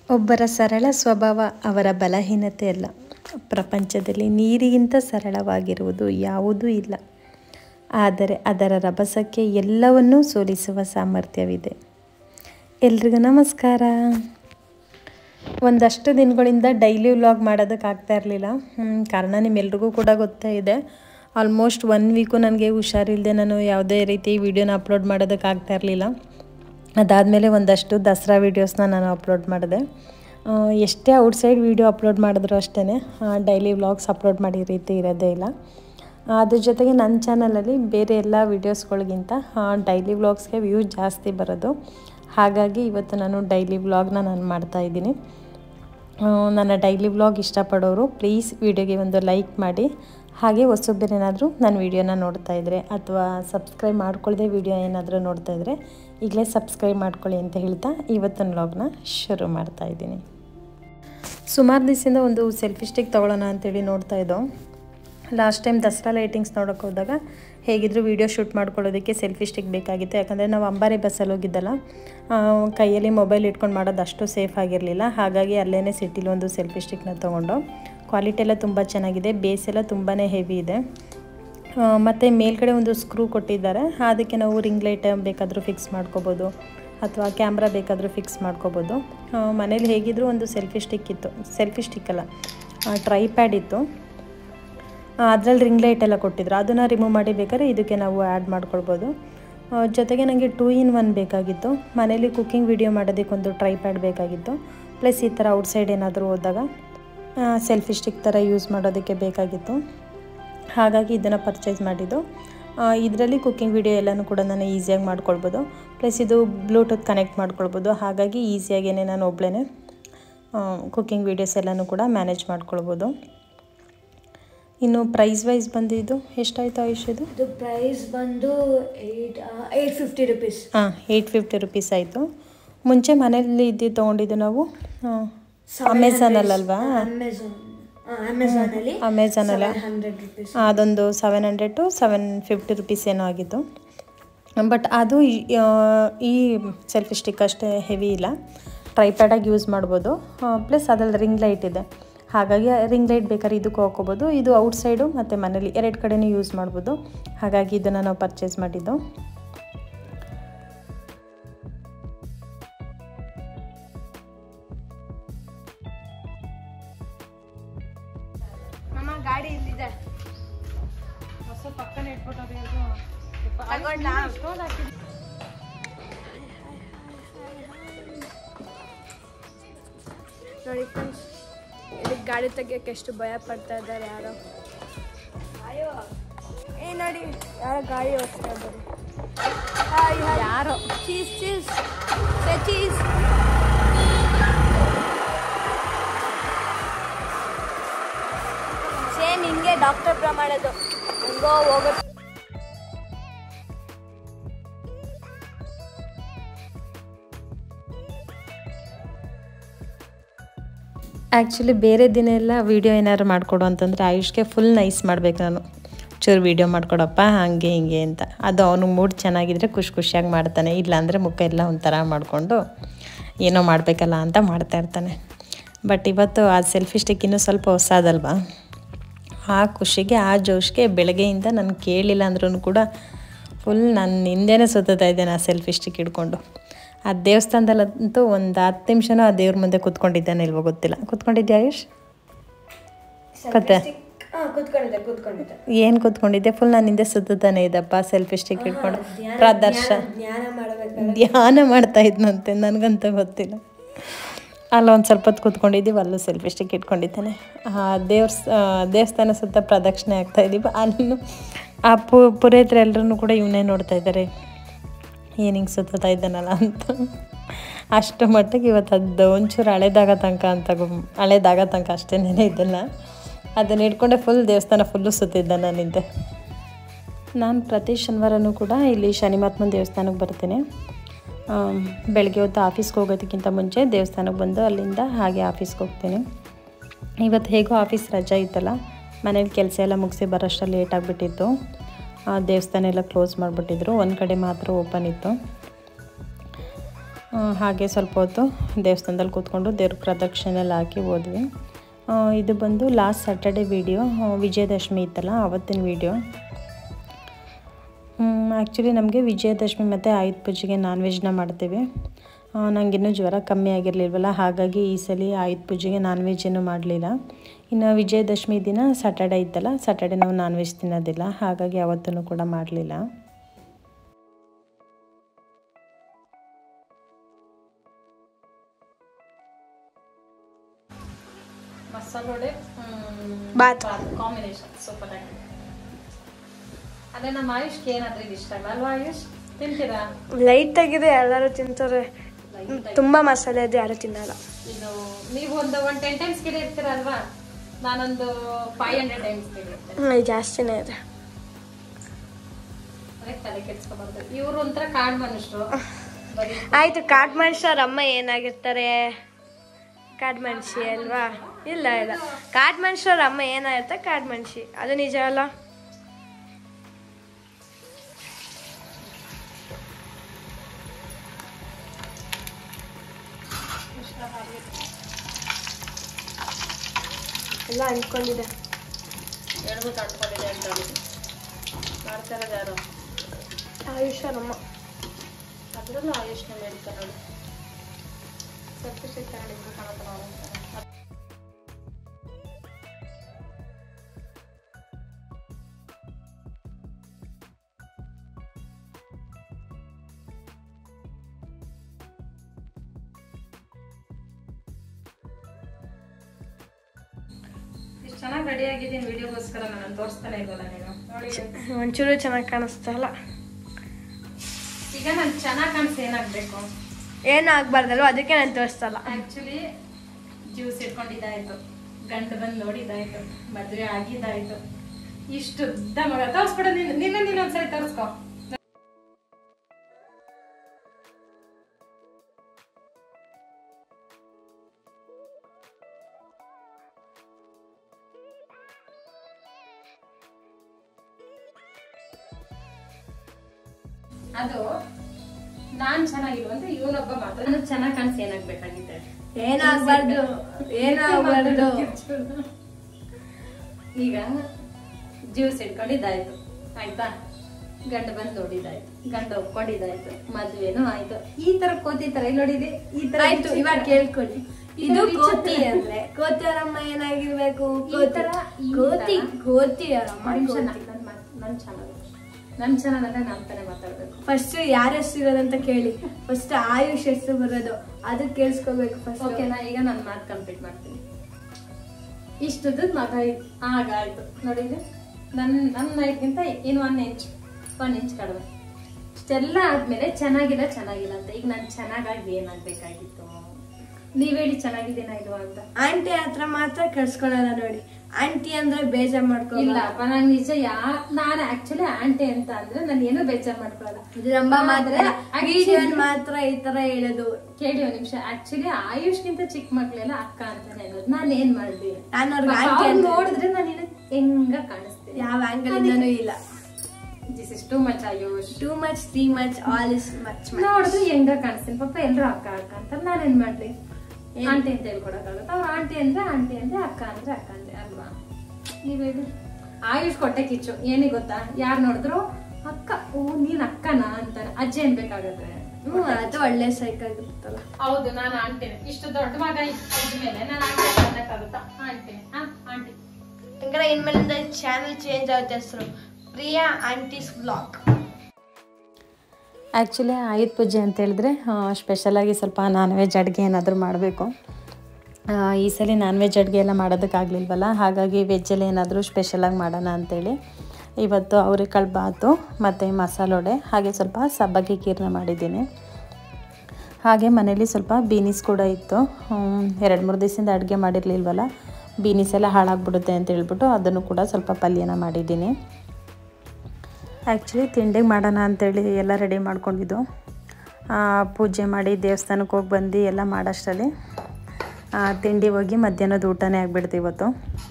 ಒಬ್ಬರ ಸರಳ ಸ್ವಭಾವ ಅವರ ಬಲಹೀನತೆ ಅಲ್ಲ ಪ್ರಪಂಚದಲ್ಲಿ ನೀರಿಗಿಂತ ಸರಳವಾಗಿರುವುದು ಯಾವುದೂ ಇಲ್ಲ ಆದರೆ ಅದರ ರಭಸಕ್ಕೆ ಎಲ್ಲವನ್ನೂ ಸೋಲಿಸುವ ಸಾಮರ್ಥ್ಯವಿದೆ ಎಲ್ರಿಗೂ ನಮಸ್ಕಾರ ಒಂದಷ್ಟು ದಿನಗಳಿಂದ ಡೈಲಿ ವ್ಲಾಗ್ ಮಾಡೋದಕ್ಕೆ ಆಗ್ತಾ ಇರಲಿಲ್ಲ ಕಾರಣ ನಿಮ್ಮೆಲ್ರಿಗೂ ಕೂಡ ಗೊತ್ತೇ ಇದೆ ಆಲ್ಮೋಸ್ಟ್ ಒನ್ ವೀಕು ನನಗೆ ಹುಷಾರಿಲ್ಲದೆ ನಾನು ಯಾವುದೇ ರೀತಿ ವೀಡಿಯೋನ ಅಪ್ಲೋಡ್ ಮಾಡೋದಕ್ಕೆ ಆಗ್ತಾ ಇರಲಿಲ್ಲ ಅದಾದಮೇಲೆ ಒಂದಷ್ಟು ದಸರಾ ವೀಡಿಯೋಸ್ನ ನಾನು ಅಪ್ಲೋಡ್ ಮಾಡಿದೆ ಆ, ಎಷ್ಟೇ ಔಟ್ಸೈಡ್ ವೀಡಿಯೋ ಅಪ್ಲೋಡ್ ಮಾಡಿದ್ರು ಅಷ್ಟೇ ಡೈಲಿ ವ್ಲಾಗ್ಸ್ ಅಪ್ಲೋಡ್ ಮಾಡಿ ರೀತಿ ಇರೋದೇ ಇಲ್ಲ ಅದ್ರ ಜೊತೆಗೆ ನನ್ನ ಚಾನಲಲ್ಲಿ ಬೇರೆ ಎಲ್ಲ ವೀಡಿಯೋಸ್ಗಳಿಗಿಂತ ಡೈಲಿ ವ್ಲಾಗ್ಸ್ಗೆ ವ್ಯೂಸ್ ಜಾಸ್ತಿ ಬರೋದು ಹಾಗಾಗಿ ಇವತ್ತು ನಾನು ಡೈಲಿ ವ್ಲಾಗ್ನ ನಾನು ಮಾಡ್ತಾಯಿದ್ದೀನಿ ನನ್ನ ಡೈಲಿ ವ್ಲಾಗ್ ಇಷ್ಟಪಡೋರು ಪ್ಲೀಸ್ ವಿಡಿಯೋಗೆ ಒಂದು ಲೈಕ್ ಮಾಡಿ ಹಾಗೆ ಹೊಸೊಬ್ಬರೇನಾದರೂ ನನ್ನ ವೀಡಿಯೋನ ನೋಡ್ತಾ ಇದ್ದರೆ ಅಥವಾ ಸಬ್ಸ್ಕ್ರೈಬ್ ಮಾಡ್ಕೊಳ್ಳದೆ ವೀಡಿಯೋ ಏನಾದರೂ ನೋಡ್ತಾ ಇದ್ದರೆ ಈಗಲೇ ಸಬ್ಸ್ಕ್ರೈಬ್ ಮಾಡ್ಕೊಳ್ಳಿ ಅಂತ ಹೇಳ್ತಾ ಇವತ್ತಿನ ವ್ಲಾಗ್ನ ಶುರು ಮಾಡ್ತಾ ಇದ್ದೀನಿ ಸುಮಾರು ದಿವಸದಿಂದ ಒಂದು ಸೆಲ್ಫಿ ಸ್ಟಿಕ್ ತೊಗೊಳ್ಳೋಣ ಅಂತೇಳಿ ನೋಡ್ತಾ ಇದ್ದೋ ಲಾಸ್ಟ್ ಟೈಮ್ ದಸರಾ ಲೈಟಿಂಗ್ಸ್ ನೋಡೋಕೆ ಹೋದಾಗ ಹೇಗಿದ್ರು ವೀಡಿಯೋ ಶೂಟ್ ಮಾಡ್ಕೊಳ್ಳೋದಕ್ಕೆ ಸೆಲ್ಫಿ ಸ್ಟಿಕ್ ಬೇಕಾಗಿತ್ತು ಯಾಕಂದರೆ ನಾವು ಅಂಬಾರಿ ಬಸ್ಸಲ್ಲಿ ಹೋಗಿದ್ದಲ್ಲ ಆ, ಕೈಯಲ್ಲಿ ಮೊಬೈಲ್ ಇಟ್ಕೊಂಡು ಮಾಡೋದು ಅಷ್ಟು ಸೇಫ್ ಆಗಿರಲಿಲ್ಲ ಹಾಗಾಗಿ ಅಲ್ಲೇ ಸಿಟಿಲಿ ಒಂದು ಸೆಲ್ಫಿ ಸ್ಟಿಕ್ನ ತೊಗೊಂಡು ಕ್ವಾಲಿಟಿ ಎಲ್ಲ ತುಂಬ ಚೆನ್ನಾಗಿದೆ ಬೇಸ್ ಎಲ್ಲ ತುಂಬಾ ಹೆವಿ ಇದೆ ಆ, ಮತ್ತು ಮೇಲ್ಗಡೆ ಒಂದು ಸ್ಕ್ರೂ ಕೊಟ್ಟಿದ್ದಾರೆ ಅದಕ್ಕೆ ನಾವು ರಿಂಗ್ ಲೈಟ್ ಬೇಕಾದರೂ ಫಿಕ್ಸ್ ಮಾಡ್ಕೋಬೋದು ಅಥವಾ ಕ್ಯಾಮ್ರಾ ಬೇಕಾದರೂ ಫಿಕ್ಸ್ ಮಾಡ್ಕೋಬೋದು ಮನೇಲಿ ಹೇಗಿದ್ರೂ ಒಂದು ಸೆಲ್ಫಿ ಸ್ಟಿಕ್ ಇತ್ತು ಸೆಲ್ಫಿ ಸ್ಟಿಕ್ ಅಲ್ಲ ಟ್ರೈ ಪ್ಯಾಡ್ ಇತ್ತು ಅದರಲ್ಲಿ ರಿಂಗ್ ಲೈಟ್ ಎಲ್ಲ ಕೊಟ್ಟಿದ್ರು ಅದನ್ನು ರಿಮೂವ್ ಮಾಡಿ ಬೇಕಾದ್ರೆ ಇದಕ್ಕೆ ನಾವು ಆ್ಯಡ್ ಮಾಡ್ಕೊಳ್ಬೋದು ಆ, ಜೊತೆಗೆ ನನಗೆ ಟೂ ಇನ್ ಒನ್ ಬೇಕಾಗಿತ್ತು ಮನೇಲಿ ಕುಕ್ಕಿಂಗ್ ವಿಡಿಯೋ ಮಾಡೋದಕ್ಕೆ ಒಂದು ಟ್ರೈ ಪ್ಯಾಡ್ ಬೇಕಾಗಿತ್ತು ಪ್ಲಸ್ ಈ ಥರ ಔಟ್ಸೈಡ್ ಏನಾದರೂ ಹೋದಾಗ ಸೆಲ್ಫಿ ಸ್ಟಿಕ್ ಥರ ಯೂಸ್ ಮಾಡೋದಕ್ಕೆ ಬೇಕಾಗಿತ್ತು ಹಾಗಾಗಿ ಇದನ್ನು ಪರ್ಚೇಸ್ ಮಾಡಿದ್ದು ಇದರಲ್ಲಿ ಕುಕ್ಕಿಂಗ್ ವಿಡಿಯೋ ಎಲ್ಲನೂ ಕೂಡ ನಾನು ಈಸಿಯಾಗಿ ಮಾಡ್ಕೊಳ್ಬೋದು ಪ್ಲಸ್ ಇದು ಬ್ಲೂಟೂತ್ ಕನೆಕ್ಟ್ ಮಾಡ್ಕೊಳ್ಬೋದು ಹಾಗಾಗಿ ಈಸಿಯಾಗೇ ನಾನು ಒಬ್ಬಳೇ ಕುಕ್ಕಿಂಗ್ ವೀಡಿಯೋಸ್ ಎಲ್ಲನೂ ಕೂಡ ಮ್ಯಾನೇಜ್ ಮಾಡ್ಕೊಳ್ಬೋದು ಇನ್ನು ಪ್ರೈಸ್ ವೈಸ್ ಬಂದಿದ್ದು ಎಷ್ಟಾಯಿತು ಆಯುಷ್ ಇದು ಇದು ಪ್ರೈಸ್ ಬಂದು ಏಯ್ಟ್ ಏಯ್ಟ್ ಫಿಫ್ಟಿ ರುಪೀಸ್ ಹಾಂ ಏಯ್ಟ್ ಫಿಫ್ಟಿ ರುಪೀಸ್ ಆಯಿತು ಮುಂಚೆ ಮನೇಲಿ ಇದ್ದು ತೊಗೊಂಡಿದ್ದು ನಾವು ಅಮೆಝಾನಲ್ಲಲ್ವಾ ಅಮೆಝಾನ್ ಅಮೆಝಾನಲ್ಲಿ ಅಮೆಝಾನಲ್ಲ ಹಂಡ್ರೆಡ್ ರುಪೀಸ್ ಅದೊಂದು seven hundred to seven fifty rupees ಏನೋ ಆಗಿತ್ತು ಬಟ್ ಅದು ಈ- ಆ, ಈ ಸೆಲ್ಫಿ ಸ್ಟಿಕ್ ಅಷ್ಟೇ ಹೆವಿ ಇಲ್ಲ ಟ್ರೈಪ್ಯಾಡಾಗಿ ಯೂಸ್ ಮಾಡ್ಬೋದು ಪ್ಲಸ್ ಅದ್ರಲ್ಲಿ ರಿಂಗ್ ಲೈಟ್ ಇದೆ ಹಾಗಾಗಿ ರಿಂಗ್ ಲೈಟ್ ಬೇಕಾದ್ರೆ ಇದಕ್ಕೂ ಹಾಕೋಬೋದು ಇದು ಔಟ್ಸೈಡು ಮತ್ತು ಮನೇಲಿ ಎರಡು ಕಡೆನೂ ಯೂಸ್ ಮಾಡ್ಬೋದು ಹಾಗಾಗಿ ಇದನ್ನು ನಾವು ಪರ್ಚೇಸ್ ಮಾಡಿದ್ದು ನಮ್ಮ ಗಾಡಿ ಇಲ್ಲಿದೆ ನೋಡಿ ಫ್ರೆಂಡ್ಸ್ ಇಲ್ಲಿ ಗಾಡಿ ತೆಗಿಯೋಕೆ ಎಷ್ಟು ಭಯ ಪಡ್ತಾ ಇದ್ದಾರೆ ಯಾರೋ ಏ ನೋಡಿ ಯಾರೋ ಗಾಡಿ ಓಡಿಸ್ತಾ ಇದ್ದಾರೆ ಹಾಯ್ ಹಾಯ್ ಯಾರೋ cheese cheese say cheese same ಹಿಂಗೆ ಡಾಕ್ಟರ್ ಹತ್ರ ಮಾಡೋದು ಹೆಂಗೋ ಹೋಗುತ್ತೆ ಆ್ಯಕ್ಚುಲಿ ಬೇರೆ ದಿನ ಎಲ್ಲ ವೀಡಿಯೋ ಏನಾದ್ರು ಮಾಡಿಕೊಡು ಅಂತಂದರೆ ಆಯುಷ್ಗೆ ಫುಲ್ ನೈಸ್ ಮಾಡ್ಬೇಕು ನಾನು ಚೂರು ವೀಡಿಯೋ ಮಾಡ್ಕೊಡಪ್ಪ ಹಾಗೆ ಹಿಂಗೆ ಅಂತ ಅದು ಅವನು ಮೂಡ್ ಚೆನ್ನಾಗಿದ್ರೆ ಖುಷಿ ಖುಷಿಯಾಗಿ ಮಾಡ್ತಾನೆ ಇಲ್ಲಾಂದರೆ ಮುಖ ಎಲ್ಲ ಒಂಥರ ಮಾಡಿಕೊಂಡು ಏನೋ ಮಾಡಬೇಕಲ್ಲ ಅಂತ ಮಾಡ್ತಾ ಇರ್ತಾನೆ ಬಟ್ ಇವತ್ತು ಆ ಸೆಲ್ಫಿ ಸ್ಟಿಕ್ ಇನ್ನೂ ಸ್ವಲ್ಪ ಹೊಸದಲ್ವಾ ಆ ಖುಷಿಗೆ ಆ ಜೋಶ್ಗೆ ಬೆಳಗ್ಗೆಯಿಂದ ನಾನು ಕೇಳಿಲ್ಲ ಅಂದ್ರೂ ಕೂಡ ಫುಲ್ ನಾನು ಹಿಂದೆನೇ ಸುತ್ತಾ ಇದ್ದೇನೆ ಆ ಸೆಲ್ಫಿ ಸ್ಟಿಕ್ ಹಿಡ್ಕೊಂಡು ಆ ದೇವಸ್ಥಾನದಲ್ಲಂತೂ ಒಂದು ಹತ್ತು ನಿಮಿಷನೂ ಆ ದೇವ್ರ ಮುಂದೆ ಕೂತ್ಕೊಂಡಿದ್ದಾನೆ ಇಲ್ವೋ ಗೊತ್ತಿಲ್ಲ ಕೂತ್ಕೊಂಡಿದ್ದೆ ಆಯುಷ್ ಕತೆ ಹಾಂ ಕೂತ್ಕೊಂಡಿದ್ದೆ ಕೂತ್ಕೊಂಡಿದ್ದೆ ಏನು ಕೂತ್ಕೊಂಡಿದ್ದೆ ಫುಲ್ ನಾನು ಹಿಂದೆ ಸುತ್ತಾನೆ ಇದ್ದಪ್ಪ ಸೆಲ್ಫಿ ಸ್ಟಿಕ್ ಹಿಡ್ಕೊಂಡು ಪ್ರದರ್ಶನ ಧ್ಯಾನ ಮಾಡಬೇಕು ಧ್ಯಾನ ಮಾಡ್ತಾ ಇದ್ನಂತೆ ನನಗಂತ ಗೊತ್ತಿಲ್ಲ ಅಲ್ಲ ಒಂದು ಸ್ವಲ್ಪ ಹೊತ್ತು ಕೂತ್ಕೊಂಡಿದ್ದೀವಿ ಅಲ್ಲೂ ಸೆಲ್ಫಿ ಸ್ಟಿಕ್ ಇಟ್ಕೊಂಡಿದ್ದಾನೆ ಆ ದೇವ್ರ ದೇವಸ್ಥಾನ ಸುತ್ತ ಪ್ರದಕ್ಷಿಣೆ ಆಗ್ತಾ ಇದ್ದೀವಿ ಅಲ್ಲೂ ಆ ಪು ಪುರೋಹಿತರು ಎಲ್ಲರೂ ಕೂಡ ಇವನೇ ನೋಡ್ತಾ ಇದ್ದಾರೆ ಏನು ಹಿಂಗೆ ಸುತ್ತಾ ಇದ್ದಾನಲ್ಲ ಅಂತ ಅಷ್ಟು ಮಟ್ಟಿಗೆ ಇವತ್ತು ಅದು ಒಂಚೂರು ಹಳೇದಾಗ ತನಕ ಅಂತ ಗು- ಹಳೇದಾಗ ತನಕ ಅಷ್ಟೇನೇ ಇದೆಲ್ಲ ಅದನ್ನ ಇಟ್ಕೊಂಡೆ ಫುಲ್ ದೇವಸ್ಥಾನ ಫುಲ್ಲು ಸುತ್ತಿದ್ದೆ ನಾನಿದ್ದೆ ನಾನು ಪ್ರತಿ ಶನಿವಾರನೂ ಕೂಡ ಇಲ್ಲಿ ಶನಿಮಾತ್ಮನ ದೇವಸ್ಥಾನಕ್ಕೆ ಬರ್ತೀನಿ ಆಮ್, ಬೆಳಗ್ಗೆ ಹೊತ್ತು ಆಫೀಸ್ಗೆ ಹೋಗೋದಕ್ಕಿಂತ ಮುಂಚೆ ದೇವಸ್ಥಾನಕ್ಕೆ ಬಂದು ಅಲ್ಲಿಂದ ಹಾಗೆ ಆಫೀಸ್ಗೆ ಹೋಗ್ತೀನಿ ಇವತ್ತು ಹೇಗೋ ಆಫೀಸ್ ರಜಾ ಇತ್ತಲ್ಲ ಮನೇಲಿ ಕೆಲಸ ಎಲ್ಲ ಮುಗಿಸಿ ಬರೋಷ್ಟರಲ್ಲಿ ಲೇಟ್ ಆಗಿಬಿಟ್ಟಿತ್ತು ದೇವಸ್ಥಾನ ಎಲ್ಲ ಕ್ಲೋಸ್ ಮಾಡಿಬಿಟ್ಟಿದ್ರು ಒಂದು ಕಡೆ ಮಾತ್ರ ಓಪನ್ ಇತ್ತು ಆ, ಹಾಗೆ ಸ್ವಲ್ಪ ಹೊತ್ತು ದೇವಸ್ಥಾನದಲ್ಲಿ ಕೂತ್ಕೊಂಡು ದೇವ್ರ ಪ್ರದಕ್ಷಿಣೆ ಎಲ್ಲ ಹಾಕಿ ಹೋದ್ವಿ ಆ, ಇದು ಬಂದು ಲಾಸ್ಟ್ ಸ್ಯಾಟರ್ಡೆ ವಿಡಿಯೋ ವಿಜಯದಶಮಿ ಇತ್ತಲ್ಲ ಆವತ್ತಿನ ವಿಡಿಯೋ ಆ್ಯಕ್ಚುಲಿ ನಮಗೆ ವಿಜಯದಶಮಿ ಮತ್ತು ಆಯುಧ ಪೂಜೆಗೆ ನಾನ್ ವೆಜ್ನ ಮಾಡ್ತೀವಿ ನನಗಿನ್ನೂ ಜ್ವರ ಕಮ್ಮಿ ಆಗಿರಲಿಲ್ವಲ್ಲ ಹಾಗಾಗಿ ಈ ಸಲ ಆಯುಧ ಪೂಜೆಗೆ ನಾನ್ ವೆಜ್ ಏನೂ ಮಾಡಲಿಲ್ಲ ಇನ್ನು ವಿಜಯದಶಮಿ ದಿನ ಸ್ಯಾಟರ್ಡೆ ಇತ್ತಲ್ಲ ಸ್ಯಾಟರ್ಡೆ ನಾವು ನಾನ್ ವೆಜ್ ತಿನ್ನೋದಿಲ್ಲ ಹಾಗಾಗಿ ಅವತ್ತೂ ಕೂಡ ಮಾಡಲಿಲ್ಲ ಮಸಾಲೆ ವಡೆ ಬಾತ್ ಕಾಂಬಿನೇಷನ್ ಸೂಪರ್ ಆಗಿ ಅದೇ ನಮ್ಮ ಆಯುಷ್ಗೆ ಏನಾದ್ರೂ ಇದು ಇಷ್ಟ ಅಲ್ಲ ಅಲ್ವಾ ಆಯುಷ್ ತಿಂತೀರಾ ಲೈಟ್ ಆಗಿದೆ ಎಲ್ಲರೂ ತಿಂತಾರೆ ತುಂಬಾ ಮಸಾಲೆ ಇದೆ ಯಾರು ತಿನ್ನಲ್ಲ ಇದು ನೀವು ಒಂದು ಒನ್ ಟೆನ್ ಟೈಮ್ಸ್ ಗಿಡ ಇರ್ತೀರಲ್ವಾ ನಾನೊಂದು ಫೈವ್ ಹಂಡ್ರೆಡ್ ಟೈಮ್ಸ್ ಗಿಡ ಇರ್ತೇನೆ ಹ್ಮ್, ಇದು ಜಾಸ್ತಿನೇ ಇದೆ ಅದಕ್ಕೆ ತಲೆ ಕೆಡ್ಸ್ಕೊಬಾರ್ದು ಇವ್ರು ಒಂಥರ ಕಾಡ್ ಮನುಷ್ಯರು ಬರೀ ಆಯ್ತು ಕಾಡ್ ಮನುಷ್ಯರ ಅಮ್ಮ ಏನಾಗಿರ್ತಾರೆ ಕಾಡ್ ಮನುಷ್ಯ ಅಲ್ವಾ ಇಲ್ಲ ಇಲ್ಲ ಕಾಡ್ ಮನುಷ್ಯರ ಅಮ್ಮ ಏನಾಗಿರ್ತಾರೆ ಕಾಡ್ ಮನುಷ್ಯ ಅದು ನಿಜ ಅಲ್ಲ ಎಲ್ಲ ಅನ್ಕೊಂಡಿದೆ ಹೇಳ್ಬಿಟ್ಟು ಅಂದ್ಕೊಂಡಿದೆ ಅಂತ ಹೇಳಿ ಮಾಡ್ತಾ ಇರೋದು ಯಾರು ಆಯುಷ್ಯ ನಮ್ಮ ಅದರಲ್ಲೂ ಆಯುಷ್ನ ಮೆಡಿಕಲ್ ನೋಡಿ ಸರ್ಟಿಫಿಕೇಟ್ ತಗೊಂಡಿದ್ದು ಕಾಣತ್ತ ನಾವು ಇಷ್ಟು ಚೆನ್ನಾಗಿ ರೆಡಿ ಆಗಿದ್ದೀನಿ ವಿಡಿಯೋಗೋಸ್ಕರ ನಾನು ತೋರಿಸ್ತಾನೆ ಇಲ್ವಲ್ಲ ನೀನು ನೋಡಿ ಒಂಚೂರು ಚೆನ್ನಾಗಿ ಕಾಣಿಸ್ತಾ ಇಲ್ಲ ಈಗ ನಾನು ಚೆನ್ನಾಗಿ ಕಾಣಿಸಿ ಏನಾಗಬೇಕು ಏನು ಆಗ್ಬಾರ್ದಲ್ವ ಅದಕ್ಕೆ ನಾನು ತೋರಿಸ್ತಲ್ಲ ಆಕ್ಚುಲಿ ಜ್ಯೂಸ್ ಇಟ್ಕೊಂಡಿದ್ದಾಯ್ತು ಗಂಟು ಬಂದು ನೋಡಿದ್ದಾಯ್ತು ಮದುವೆ ಆಗಿದ್ದಾಯ್ತು ಇಷ್ಟು ಉದ್ದ ಮಗ ತೋರಿಸ್ಬಿಡು ನೀನು ನಿನ್ನ ನೀನು ಒಂದ್ಸರಿ ತೋರಿಸ್ಕೊ ಅದು ನಾನ್ ಚೆನ್ನಾಗಿಲ್ವ ಅಂತ ಇವನೊಬ್ಬ ಮಾತ್ರ ನನಗೆ ಚೆನ್ನಾಗಿ ಕಾಣಿಸಿ ಏನಾಗ್ಬೇಕಾಗಿದೆ ಏನಾಗ್ಬಾರ್ದು ಏನಾಗ್ಬಾರ್ದು ಈಗ ಜ್ಯೂಸ್ ಇಟ್ಕೊಂಡಿದ್ದಾಯ್ತು ಆಯ್ತಾ ಗಂಡ ಬಂದು ನೋಡಿದಾಯ್ತು ಗಂಡ ಒಪ್ಕೊಂಡಿದ್ದಾಯ್ತು ಮದ್ವೆನೂ ಆಯ್ತು ಈ ತರ ಕೋತಿ ತರ ಇಲ್ಲಿ ನೋಡಿದಿ ಈ ತರ ಆಯ್ತು ಇವಾಗ ಕೇಳ್ಕೊಳ್ಳಿ ಇದು ಇದು ಕೋತಿ ವಿಚಿತ್ರ. ಅಂದ್ರೆ ಕೋತಿ ಅವರಮ್ಮ ಏನಾಗಿರ್ಬೇಕು ಈ ಕೋತಿ ತರ, ಈ ಕೋತಿ ತರ. ಕೋತಿ ಅವರಮ್ಮ ನಿಮಿಷ ನನ್ ಮಾತ್- ನನ್ ಚಾನಲ್ ನನ್ ಚಾನಲ್ ಅಂದ್ರೆ ನಾನ್ ತಾನೇ ಮಾತಾಡ್ಬೇಕು ಫಸ್ಟ್ ಯಾರ ಹೆಸರು ಇರೋದಂತ ಕೇಳಿ ಫಸ್ಟ್ ಆಯುಷ್ ಹೆಸರು ಬರೋದು ಅದು ಕೇಳಿಸ್ಕೋಬೇಕು ಫಸ್ಟ್ ಓಕೆನಾ ಈಗ ನಾನು ಮಾತು ಕಂಪ್ಲೀಟ್ ಮಾಡ್ತೀನಿ ಇಷ್ಟದ ಮಗ ಇದ್- ಆಗ ಆಯ್ತು ನೋಡಿ ಇಲ್ಲಿ ನನ್ನ ನನ್ನ ನೈಟ್ಗಿಂತ ಇನ್ನು ಒನ್ ಇಂಚ್ ಒನ್ ಇಂಚ್ ಕಡಿಮೆ ಇಷ್ಟೆಲ್ಲ ಆದ್ಮೇಲೆ ಚೆನ್ನಾಗಿಲ್ಲ ಚೆನ್ನಾಗಿಲ್ಲ ಅಂತ ಈಗ ನಾನು ಚೆನ್ನಾಗಾಗಿ ಏನಾಗ್ಬೇಕಾಗಿತ್ತು ನೀವ್ ಹೇಳಿ ಚೆನ್ನಾಗಿದ್ದೀನ ಇಲ್ವಾ ಅಂತ ಆಂಟಿ ಹತ್ರ ಮಾತ್ರ ಕಳ್ಸ್ಕೊಳಲ್ಲ ನೋಡಿ ಆಂಟಿ ಅಂದ್ರೆ ಬೇಜಾರ್ ಮಾಡ್ಕೊ ಇಲ್ಲಪ್ಪ ನಾನು ನಿಜ ಯಾ ನಾನು ಆಕ್ಚುಲಿ ಆಂಟಿ ಅಂತ ಅಂದ್ರೆ ನಾನು ಏನೂ ಬೇಜಾರ್ ಮಾಡ್ಕೊಳ್ಳಲ್ಲ ಇದು ನಮ್ಮ ಮಾತ್ರ Actually- ವಿಡಿಯೋಲ್ ಮಾತ್ರ ಈ ತರ ಹೇಳೋದು ಕೇಳಿ ಒಂದ್ ನಿಮಿಷ ಆಕ್ಚುಲಿ ಆಯುಷ್ಗಿಂತ ಚಿಕ್ಕ ಮಕ್ಳೆಲ್ಲ ಅಕ್ಕ ಅಂತಾನೆ ಹೇಳೋದು ನಾನು ಏನ್ ಮಾಡ್ಲಿ ನಾನು ಅವ್ರಿಗೆ ಪಾಪ ಆಂಟಿ ಅವ್ರ್ ಅಂತ ನೋಡಿದ್ರೆ ನಾನು ಹೆಂಗ ಕಾಣಿಸ್ತೀನಿ ಯಾವ ಆಂಗಲ್ ಇಂದನೂ ಇಲ್ಲ this is too much Ayush too much three much all is much ನೋಡಿದ್ರೆ ಹೆಂಗ ಕಾಣಿಸ್ತೀನಿ ಪಾಪ ಎಲ್ರು ಅಕ್ಕ ಅಕ್ಕ ಅಂತ ನಾನೇನ್ ಮಾಡ್ಲಿ ಆಂಟಿ ಅಂತ ಹೇಳ್ಕೊಡಕ್ಕಾಗುತ್ತೆ ಅವ್ರ ಆಂಟಿ ಅಂದ್ರೆ ಆಂಟಿ ಅಂದ್ರೆ ಅಕ್ಕ ಅಂದ್ರೆ ಅಕ್ಕ ಅಂದ್ರೆ ಅಲ್ವಾ ನೀವ್ ಹೇಳಿ ಆಯುಷ್ ಕೊಟ್ಟೆ ಕಿಚ್ಚು ಏನಿಗೆ ಗೊತ್ತಾ ಯಾರು ನೋಡಿದ್ರು ಅಕ್ಕ ಓ ನೀನ್ ಅಕ್ಕನಾ ಅಂತಾರೆ ಅಜ್ಜಿ ಅನ್ಬೇಕಾಗತ್ತೆ ಹ್ಮ್ ಅದು ಒಳ್ಳೆ ಸೈಕಲ್ ಇರುತ್ತಲ್ಲ ಹೌದು ನಾನು ಆಂಟಿನೇ ಇಷ್ಟು ದೊಡ್ಡ ಮಗ ಇದ್ಮೇಲೆ ನಾನು ಆಂಟಿ ಅನ್ನಕ್ಕಾಗುತ್ತಾ ಆಂಟಿನೇ ಹಾ ಆಂಟಿ ಹಂಗಾರೆ ಇನ್ಮೇಲಿಂದ ಚಾನಲ್ ಚೇಂಜ್ ಆಗುತ್ತೆ ಹೆಸರು Priya aunties blog actually Ayudha Pooja ಅಂತ ಹೇಳಿದ್ರೆ ಸ್ಪೆಷಲಾಗಿ ಸ್ವಲ್ಪ ನಾನ್ ವೆಜ್ ಅಡುಗೆ ಏನಾದರೂ ಮಾಡಬೇಕು ಈ ಸಲ ನಾನ್ ವೆಜ್ ಅಡುಗೆ ಎಲ್ಲ ಮಾಡೋದಕ್ಕಾಗಲಿಲ್ವಲ್ಲ ಹಾಗಾಗಿ ವೆಜ್ಜಲ್ಲಿ ಏನಾದರೂ ಸ್ಪೆಷಲಾಗಿ ಮಾಡೋಣ ಅಂತೇಳಿ ಇವತ್ತು ಅವ್ರೆಕಾಳು ಬಾತು ಮತ್ತು ಮಸಾಲೆ ವಡೆ ಹಾಗೆ ಸ್ವಲ್ಪ ಸಬ್ಬಕ್ಕಿ ಕೀರ್ನ ಮಾಡಿದ್ದೀನಿ ಹಾಗೆ ಮನೇಲಿ ಸ್ವಲ್ಪ ಬೀನೀಸ್ ಕೂಡ ಇತ್ತು ಎರಡು ಮೂರು ದಿವಸದಿಂದ ಅಡುಗೆ ಮಾಡಿರಲಿಲ್ವಲ್ಲ ಬೀನೀಸ್ ಎಲ್ಲ ಹಾಳಾಗ್ಬಿಡುತ್ತೆ ಅಂತ ಹೇಳ್ಬಿಟ್ಟು ಅದನ್ನು ಕೂಡ ಸ್ವಲ್ಪ ಪಲ್ಯನ ಮಾಡಿದ್ದೀನಿ ಆ್ಯಕ್ಚುಲಿ ತಿಂಡಿಗೆ ಮಾಡೋಣ ಅಂತೇಳಿ ಎಲ್ಲ ರೆಡಿ ಮಾಡ್ಕೊಂಡಿದ್ದು ಆ, ಪೂಜೆ ಮಾಡಿ ದೇವಸ್ಥಾನಕ್ಕೆ ಹೋಗಿ ಬಂದು ಎಲ್ಲ ಮಾಡೋಷ್ಟರಲ್ಲಿ ಆ, ತಿಂಡಿ ಹೋಗಿ ಮಧ್ಯಾಹ್ನದ ಊಟನೇ ಆಗಿಬಿಡ್ತು ಇವತ್ತು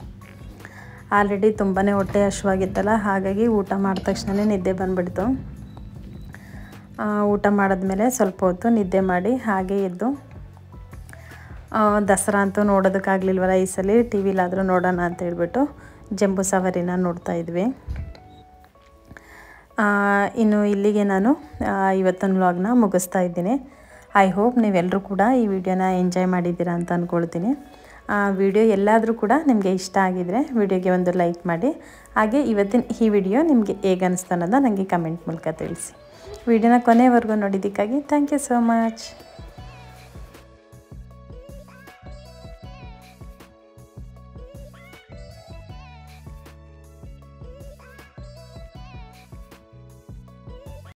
ಆಲ್ರೆಡಿ ತುಂಬಾ ಹೊಟ್ಟೆ ಹಶ್ವಾಗಿತ್ತಲ್ಲ ಹಾಗಾಗಿ ಊಟ ಮಾಡಿದ ತಕ್ಷಣ ನಿದ್ದೆ ಬಂದುಬಿಡ್ತು ಆ, ಊಟ ಮಾಡಿದ್ಮೇಲೆ ಸ್ವಲ್ಪ ಹೊತ್ತು ನಿದ್ದೆ ಮಾಡಿ ಹಾಗೆ ಎದ್ದು ಆ, ದಸರಾ ಅಂತೂ ನೋಡೋದಕ್ಕಾಗಲಿಲ್ವಲ್ಲ ಈ ಸಲ ಟಿ ವಿಲಾದರೂ ನೋಡೋಣ ಅಂತ ಹೇಳ್ಬಿಟ್ಟು ಜಂಬೂ ಸವಾರಿನ ನೋಡ್ತಾ ಇದ್ವಿ ಆ, ಇನ್ನು ಇಲ್ಲಿಗೆ ನಾನು ಆ, ಇವತ್ತಿನ ವ್ಲಾಗ್ನ ಮುಗಿಸ್ತಾ ಇದ್ದೀನಿ ಐ ಹೋಪ್ ನೀವೆಲ್ಲರೂ ಕೂಡ ಈ ವಿಡಿಯೋನ ಎಂಜಾಯ್ ಮಾಡಿದ್ದೀರಾ ಅಂತ ಅಂದ್ಕೊಳ್ತೀನಿ ವಿಡಿಯೋ ಎಲ್ಲಾದರೂ ಕೂಡ ನಿಮಗೆ ಇಷ್ಟ ಆಗಿದರೆ ವಿಡಿಯೋಗೆ ಒಂದು ಲೈಕ್ ಮಾಡಿ ಹಾಗೆ ಇವತ್ತಿನ ಈ ವಿಡಿಯೋ ನಿಮಗೆ ಹೇಗೆ ಅನಿಸ್ತು ಅನ್ನೋದನ್ನ ನನಗೆ ಕಮೆಂಟ್ ಮೂಲಕ ತಿಳಿಸಿ ವಿಡಿಯೋನ ಕೊನೆವರೆಗೂ ನೋಡಿದ್ದಕ್ಕಾಗಿ ಥ್ಯಾಂಕ್ ಯು ಸೋ ಮಚ್